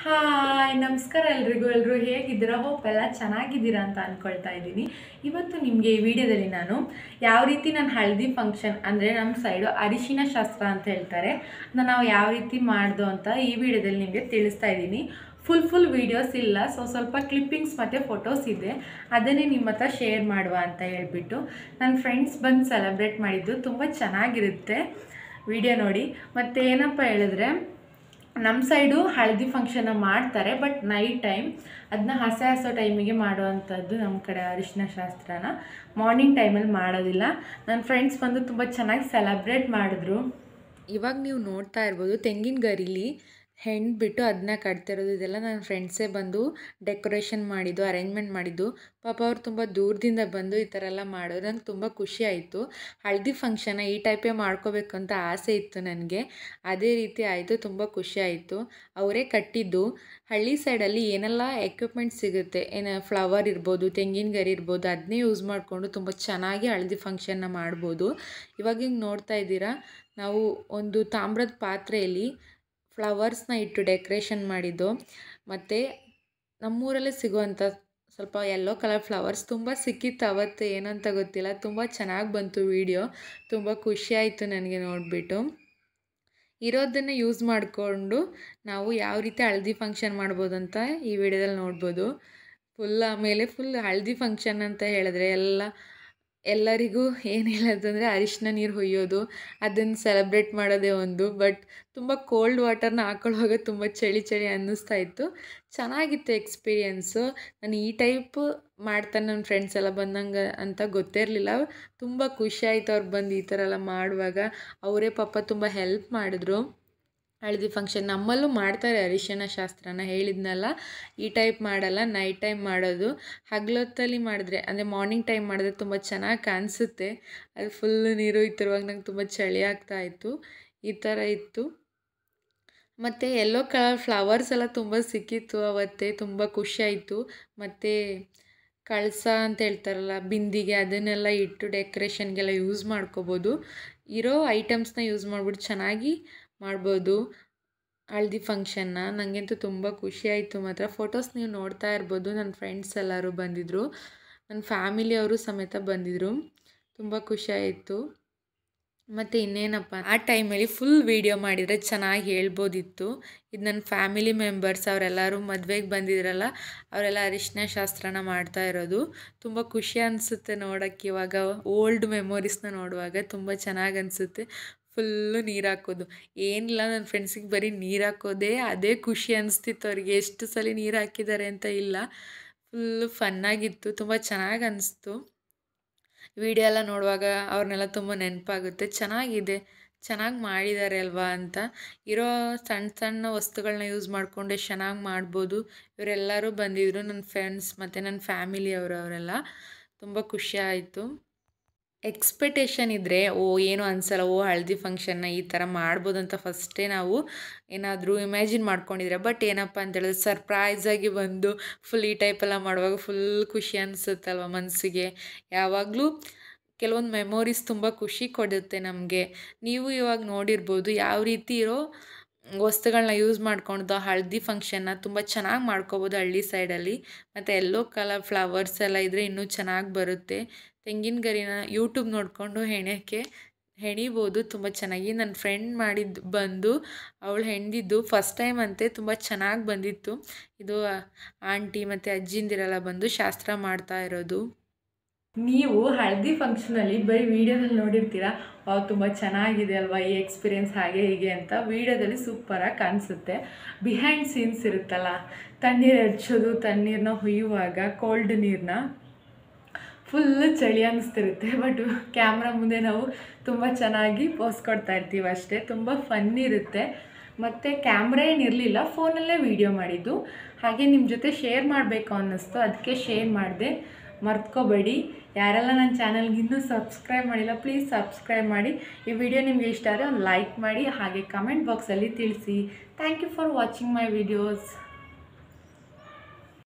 hi ನಮಸ್ಕಾರ ಎಲ್ರಿಗೂ ಎಲ್ಲರೂ ಹೇಗಿದ್ದೀರಾ ಹೋಪ್ ಎಲ್ಲ ಚೆನ್ನಾಗಿದ್ದೀರಾ ಅಂತ ಅಂದ್ಕೊಳ್ತಾ ಇದ್ದೀನಿ ಇವತ್ತು ನಿಮಗೆ ಈ ವಿಡಿಯೋದಲ್ಲಿ ನಾನು ಯಾವ ರೀತಿ ನಾನು ಹಳದಿ ಫಂಕ್ಷನ್ ಅಂದರೆ ನಮ್ಮ ಸೈಡು ಅರಿಶಿನ ಶಾಸ್ತ್ರ ಅಂತ ಹೇಳ್ತಾರೆ ಅದನ್ನ ನಾವು ಯಾವ ರೀತಿ ಮಾಡ್ದೋ ಅಂತ ಈ ವಿಡಿಯೋದಲ್ಲಿ ನಿಮಗೆ ತಿಳಿಸ್ತಾ ಇದ್ದೀನಿ ಫುಲ್ ಫುಲ್ ವೀಡಿಯೋಸ್ ಇಲ್ಲ ಸೊ ಸ್ವಲ್ಪ ಕ್ಲಿಪ್ಪಿಂಗ್ಸ್ ಮತ್ತು ಫೋಟೋಸ್ ಇದೆ ಅದನ್ನೇ ನಿಮ್ಮ ಹತ್ರ ಶೇರ್ ಮಾಡುವ ಅಂತ ಹೇಳ್ಬಿಟ್ಟು ನನ್ನ ಫ್ರೆಂಡ್ಸ್ ಬಂದು ಸೆಲೆಬ್ರೇಟ್ ಮಾಡಿದ್ದು ತುಂಬ ಚೆನ್ನಾಗಿರುತ್ತೆ ವಿಡಿಯೋ ನೋಡಿ ಮತ್ತು ಏನಪ್ಪ ಹೇಳಿದ್ರೆ ನಮ್ಮ ಸೈಡು ಹಳದಿ ಫಂಕ್ಷನ್ನ ಮಾಡ್ತಾರೆ ಬಟ್ ನೈಟ್ ಟೈಮ್ ಅದನ್ನ ಹಸೆ ಹಸೋ ಟೈಮಿಗೆ ಮಾಡುವಂಥದ್ದು ನಮ್ಮ ಕಡೆ ಅರಿಶಿನ ಶಾಸ್ತ್ರನ ಮಾರ್ನಿಂಗ್ ಟೈಮಲ್ಲಿ ಮಾಡೋದಿಲ್ಲ ನನ್ನ ಫ್ರೆಂಡ್ಸ್ ಬಂದು ತುಂಬ ಚೆನ್ನಾಗಿ ಸೆಲೆಬ್ರೇಟ್ ಮಾಡಿದ್ರು ಇವಾಗ ನೀವು ನೋಡ್ತಾ ಇರ್ಬೋದು ತೆಂಗಿನ ಗರಿಲಿ ಹೆಣ್ಣು ಬಿಟ್ಟು ಅದನ್ನ ಕಟ್ತಿರೋದು ಇದೆಲ್ಲ ನನ್ನ ಫ್ರೆಂಡ್ಸೇ ಬಂದು ಡೆಕೋರೇಷನ್ ಮಾಡಿದ್ದು ಅರೇಂಜ್ಮೆಂಟ್ ಮಾಡಿದ್ದು ಪಾಪ ಅವ್ರು ತುಂಬ ದೂರದಿಂದ ಬಂದು ಈ ಥರ ಎಲ್ಲ ಮಾಡೋದು ನಂಗೆ ತುಂಬ ಖುಷಿ ಆಯಿತು ಹಳದಿ ಫಂಕ್ಷನ್ನ ಈ ಟೈಪೇ ಮಾಡ್ಕೋಬೇಕು ಅಂತ ಆಸೆ ಇತ್ತು ನನಗೆ ಅದೇ ರೀತಿ ಆಯಿತು ತುಂಬ ಖುಷಿ ಆಯಿತು ಅವರೇ ಕಟ್ಟಿದ್ದು ಹಳ್ಳಿ ಸೈಡಲ್ಲಿ ಏನೆಲ್ಲ ಎಕ್ವಿಪ್ಮೆಂಟ್ ಸಿಗುತ್ತೆ ಏನು ಫ್ಲವರ್ ಇರ್ಬೋದು ತೆಂಗಿನ ಗರಿ ಇರ್ಬೋದು ಅದನ್ನೇ ಯೂಸ್ ಮಾಡಿಕೊಂಡು ತುಂಬ ಚೆನ್ನಾಗಿ ಹಳದಿ ಫಂಕ್ಷನ್ನ ಮಾಡ್ಬೋದು ಇವಾಗ ಹಿಂಗೆ ನೋಡ್ತಾ ಇದ್ದೀರಾ ನಾವು ಒಂದು ತಾಮ್ರದ ಪಾತ್ರೆಯಲ್ಲಿ ಫ್ಲವರ್ಸ್ನ ಇಟ್ಟು ಡೆಕೋರೇಷನ್ ಮಾಡಿದ್ದು ಮತ್ತು ನಮ್ಮೂರಲ್ಲೇ ಸಿಗುವಂಥ ಸ್ವಲ್ಪ ಯೆಲ್ಲೋ ಕಲರ್ ಫ್ಲವರ್ಸ್ ತುಂಬ ಸಿಕ್ಕಿತ್ತು ಅವತ್ತು ಏನಂತ ಗೊತ್ತಿಲ್ಲ ತುಂಬ ಚೆನ್ನಾಗಿ ಬಂತು ವಿಡಿಯೋ ತುಂಬ ಖುಷಿ ಆಯಿತು ನನಗೆ ನೋಡಿಬಿಟ್ಟು ಇರೋದನ್ನು ಯೂಸ್ ಮಾಡಿಕೊಂಡು ನಾವು ಯಾವ ರೀತಿ ಹಳದಿ ಫಂಕ್ಷನ್ ಮಾಡ್ಬೋದು ಅಂತ ಈ ವಿಡಿಯೋದಲ್ಲಿ ನೋಡ್ಬೋದು ಫುಲ್ ಆಮೇಲೆ ಫುಲ್ ಹಳದಿ ಫಂಕ್ಷನ್ ಅಂತ ಹೇಳಿದ್ರೆ ಎಲ್ಲ ಎಲ್ಲರಿಗೂ ಏನು ಹೇಳೋದಂದರೆ ಅರಿಶಿನ ನೀರು ಹೊಯ್ಯೋದು ಅದನ್ನು ಸೆಲೆಬ್ರೇಟ್ ಮಾಡೋದೇ ಒಂದು ಬಟ್ ತುಂಬ ಕೋಲ್ಡ್ ವಾಟರ್ನ ಹಾಕೊಳ್ಳುವಾಗ ತುಂಬ ಚಳಿ ಚಳಿ ಅನ್ನಿಸ್ತಾ ಇತ್ತು ಚೆನ್ನಾಗಿತ್ತು ಎಕ್ಸ್ಪೀರಿಯೆನ್ಸು ನಾನು ಈ ಟೈಪ್ ಮಾಡ್ತಾನೆ ನನ್ನ ಫ್ರೆಂಡ್ಸ್ ಎಲ್ಲ ಬಂದಂಗೆ ಅಂತ ಗೊತ್ತಿರಲಿಲ್ಲ ತುಂಬ ಖುಷಿ ಆಯಿತು ಅವ್ರು ಬಂದು ಈ ಥರ ಎಲ್ಲ ಮಾಡುವಾಗ ಅವರೇ ಪಾಪ ತುಂಬ ಹೆಲ್ಪ್ ಮಾಡಿದ್ರು ಹಳದಿ ಫಂಕ್ಷನ್ ನಮ್ಮಲ್ಲೂ ಮಾಡ್ತಾರೆ ಅರಿಶಿನ ಶಾಸ್ತ್ರನ ಹೇಳಿದ್ನಲ್ಲ ಈ ಟೈಪ್ ಮಾಡಲ್ಲ ನೈಟ್ ಟೈಮ್ ಮಾಡೋದು ಹಗಲೊತ್ತಲ್ಲಿ ಮಾಡಿದ್ರೆ ಅಂದರೆ ಮಾರ್ನಿಂಗ್ ಟೈಮ್ ಮಾಡಿದ್ರೆ ತುಂಬ ಚೆನ್ನಾಗಿ ಕಾಣಿಸುತ್ತೆ ಅದು ಫುಲ್ಲು ನೀರು ಇತ್ತಿರುವಾಗ ನಂಗೆ ತುಂಬ ಚಳಿ ಆಗ್ತಾ ಇತ್ತು ಈ ಥರ ಇತ್ತು ಮತ್ತು ಎಲ್ಲೋ ಕಲರ್ ಫ್ಲವರ್ಸ್ ಎಲ್ಲ ತುಂಬ ಸಿಕ್ಕಿತ್ತು ಅವತ್ತೇ ತುಂಬ ಖುಷಿ ಆಯಿತು ಮತ್ತು ಕಳಸ ಅಂತ ಹೇಳ್ತಾರಲ್ಲ ಬಿಂದಿಗೆ ಅದನ್ನೆಲ್ಲ ಇಟ್ಟು ಡೆಕೋರೇಷನ್ಗೆಲ್ಲ ಯೂಸ್ ಮಾಡ್ಕೋಬೋದು ಇರೋ ಐಟಮ್ಸ್ನ ಯೂಸ್ ಮಾಡಿಬಿಟ್ಟು ಚೆನ್ನಾಗಿ ಮಾಡ್ಬೋದು ಹಳ್ದಿ ಫಂಕ್ಷನ್ನ ನನಗಂತೂ ತುಂಬ ಖುಷಿ ಆಯಿತು ಮಾತ್ರ ಫೋಟೋಸ್ ನೀವು ನೋಡ್ತಾ ಇರ್ಬೋದು ನನ್ನ ಫ್ರೆಂಡ್ಸ್ ಎಲ್ಲರೂ ಬಂದಿದ್ದರು ನನ್ನ ಫ್ಯಾಮಿಲಿಯವರು ಸಮೇತ ಬಂದಿದ್ದರು ತುಂಬ ಖುಷಿ ಆಯಿತು ಮತ್ತು ಇನ್ನೇನಪ್ಪ ಆ ಟೈಮಲ್ಲಿ ಫುಲ್ ವೀಡಿಯೋ ಮಾಡಿದರೆ ಚೆನ್ನಾಗಿ ಹೇಳ್ಬೋದಿತ್ತು ಇದು ನನ್ನ ಫ್ಯಾಮಿಲಿ ಮೆಂಬರ್ಸ್ ಅವರೆಲ್ಲರೂ ಮದುವೆಗೆ ಬಂದಿದ್ರಲ್ಲ ಅವರೆಲ್ಲ ಅರಿಶಿನ ಶಾಸ್ತ್ರನ ಮಾಡ್ತಾ ಇರೋದು ತುಂಬ ಖುಷಿ ಅನಿಸುತ್ತೆ ನೋಡೋಕ್ಕೆ ಇವಾಗ ಓಲ್ಡ್ ಮೆಮೊರೀಸ್ನ ನೋಡುವಾಗ ತುಂಬ ಚೆನ್ನಾಗಿ ಅನಿಸುತ್ತೆ ಫುಲ್ಲು ನೀರು ಹಾಕೋದು ಏನಿಲ್ಲ ನನ್ನ ಫ್ರೆಂಡ್ಸಿಗೆ ಬರೀ ನೀರು ಹಾಕೋದೇ ಅದೇ ಖುಷಿ ಅನಿಸ್ತಿತ್ತು ಅವ್ರಿಗೆ ಎಷ್ಟು ಸಲ ನೀರು ಹಾಕಿದ್ದಾರೆ ಅಂತ ಇಲ್ಲ ಫುಲ್ಲು ಫನ್ನಾಗಿತ್ತು ತುಂಬ ಚೆನ್ನಾಗಿ ಅನಿಸ್ತು ವಿಡಿಯೋ ಎಲ್ಲ ನೋಡುವಾಗ ಅವ್ರನ್ನೆಲ್ಲ ತುಂಬ ನೆನಪಾಗುತ್ತೆ ಚೆನ್ನಾಗಿದೆ ಚೆನ್ನಾಗಿ ಮಾಡಿದ್ದಾರೆ ಅಲ್ವಾ ಅಂತ ಇರೋ ಸಣ್ಣ ಸಣ್ಣ ವಸ್ತುಗಳನ್ನ ಯೂಸ್ ಮಾಡಿಕೊಂಡು ಎಷ್ಟು ಚೆನ್ನಾಗಿ ಮಾಡ್ಬೋದು ಇವರೆಲ್ಲರೂ ಬಂದಿದ್ದರು ನನ್ನ ಫ್ರೆಂಡ್ಸ್ ಮತ್ತು ನನ್ನ ಫ್ಯಾಮಿಲಿಯವರು ಅವರೆಲ್ಲ ತುಂಬ ಖುಷಿ ಆಯಿತು ಎಕ್ಸ್ಪೆಕ್ಟೇಷನ್ ಇದ್ದರೆ ಓ ಏನು ಅನಿಸಲ್ಲ ಓ ಹಳದಿ ಫಂಕ್ಷನ್ನ ಈ ಥರ ಮಾಡ್ಬೋದು ಅಂತ ಫಸ್ಟೇ ನಾವು ಏನಾದರೂ ಇಮ್ಯಾಜಿನ್ ಮಾಡ್ಕೊಂಡಿದ್ರೆ ಬಟ್ ಏನಪ್ಪ ಅಂತ ಹೇಳಿದ್ರೆ ಸರ್ಪ್ರೈಸಾಗಿ ಬಂದು ಫುಲ್ ಈ ಟೈಪೆಲ್ಲ ಮಾಡುವಾಗ ಫುಲ್ ಖುಷಿ ಅನಿಸುತ್ತಲ್ವ ಮನಸ್ಸಿಗೆ ಯಾವಾಗಲೂ ಕೆಲವೊಂದು ಮೆಮೊರೀಸ್ ತುಂಬ ಖುಷಿ ಕೊಡುತ್ತೆ ನಮಗೆ ನೀವು ಇವಾಗ ನೋಡಿರ್ಬೋದು ಯಾವ ರೀತಿ ಇರೋ ವಸ್ತುಗಳನ್ನ ಯೂಸ್ ಮಾಡ್ಕೊಂಡು ಹಳದಿ ಫಂಕ್ಷನ್ನ ತುಂಬ ಚೆನ್ನಾಗಿ ಮಾಡ್ಕೋಬೋದು ಹಳ್ಳಿ ಸೈಡಲ್ಲಿ ಮತ್ತು ಎಲ್ಲೋ ಕಲರ್ ಫ್ಲವರ್ಸ್ ಎಲ್ಲ ಇದ್ದರೆ ಇನ್ನೂ ಚೆನ್ನಾಗಿ ಬರುತ್ತೆ ತೆಂಗಿನ ಗರಿನ ಯೂಟ್ಯೂಬ್ ನೋಡಿಕೊಂಡು ಹೆಣೆಕ್ಕೆ ಹೆಣಿಬೋದು ತುಂಬ ಚೆನ್ನಾಗಿ ನನ್ನ ಫ್ರೆಂಡ್ ಮಾಡಿದ್ದು ಬಂದು ಅವಳು ಹೆಣ್ದಿದ್ದು ಫಸ್ಟ್ ಟೈಮ್ ಅಂತೆ ತುಂಬ ಚೆನ್ನಾಗಿ ಬಂದಿತ್ತು ಇದು ಆಂಟಿ ಮತ್ತು ಅಜ್ಜಿಂದಿರೆಲ್ಲ ಬಂದು ಶಾಸ್ತ್ರ ಮಾಡ್ತಾ ಇರೋದು ನೀವು ಹಳದಿ ಫಂಕ್ಷನಲ್ಲಿ ಬರೀ ವಿಡಿಯೋದಲ್ಲಿ ನೋಡಿರ್ತೀರಾ ಅವು ತುಂಬ ಚೆನ್ನಾಗಿದೆ ಅಲ್ವಾ ಈ ಎಕ್ಸ್ಪೀರಿಯೆನ್ಸ್ ಹಾಗೆ ಹೀಗೆ ಅಂತ ವಿಡಿಯೋದಲ್ಲಿ ಸೂಪರಾಗಿ ಕಾಣಿಸುತ್ತೆ ಬಿಹೈಂಡ್ ಸೀನ್ಸ್ ಇರುತ್ತಲ್ಲ ತಣ್ಣೀರು ಹಚ್ಚೋದು ತಣ್ಣೀರನ್ನ ಹುಯ್ಯುವಾಗ ಕೋಲ್ಡ್ ನೀರನ್ನ ಫುಲ್ಲು ಚಳಿ ಅನ್ನಿಸ್ತಿರುತ್ತೆ ಬಟ್ ಕ್ಯಾಮ್ರಾ ಮುಂದೆ ನಾವು ತುಂಬ ಚೆನ್ನಾಗಿ ಪೋಸ್ ಕೊಡ್ತಾ ಇರ್ತೀವಿ ಅಷ್ಟೇ ತುಂಬ ಫನ್ ಇರುತ್ತೆ ಮತ್ತು ಕ್ಯಾಮ್ರಾ ಏನಿರಲಿಲ್ಲ ಫೋನಲ್ಲೇ ವೀಡಿಯೋ ಮಾಡಿದ್ದು ಹಾಗೆ ನಿಮ್ಮ ಜೊತೆ ಶೇರ್ ಮಾಡಬೇಕು ಅನ್ನಿಸ್ತು ಅದಕ್ಕೆ ಶೇರ್ ಮಾಡಿದೆ ಮರ್ತ್ಕೋಬೇಡಿ ಯಾರೆಲ್ಲ ನನ್ನ ಚಾನಲ್ಗೆ ಇನ್ನೂ ಸಬ್ಸ್ಕ್ರೈಬ್ ಮಾಡಿಲ್ಲ ಪ್ಲೀಸ್ ಸಬ್ಸ್ಕ್ರೈಬ್ ಮಾಡಿ ಈ ವಿಡಿಯೋ ನಿಮಗೆ ಇಷ್ಟ ಆದರೆ ಒಂದು ಲೈಕ್ ಮಾಡಿ ಹಾಗೆ ಕಮೆಂಟ್ ಬಾಕ್ಸಲ್ಲಿ ತಿಳಿಸಿ thank you for watching my videos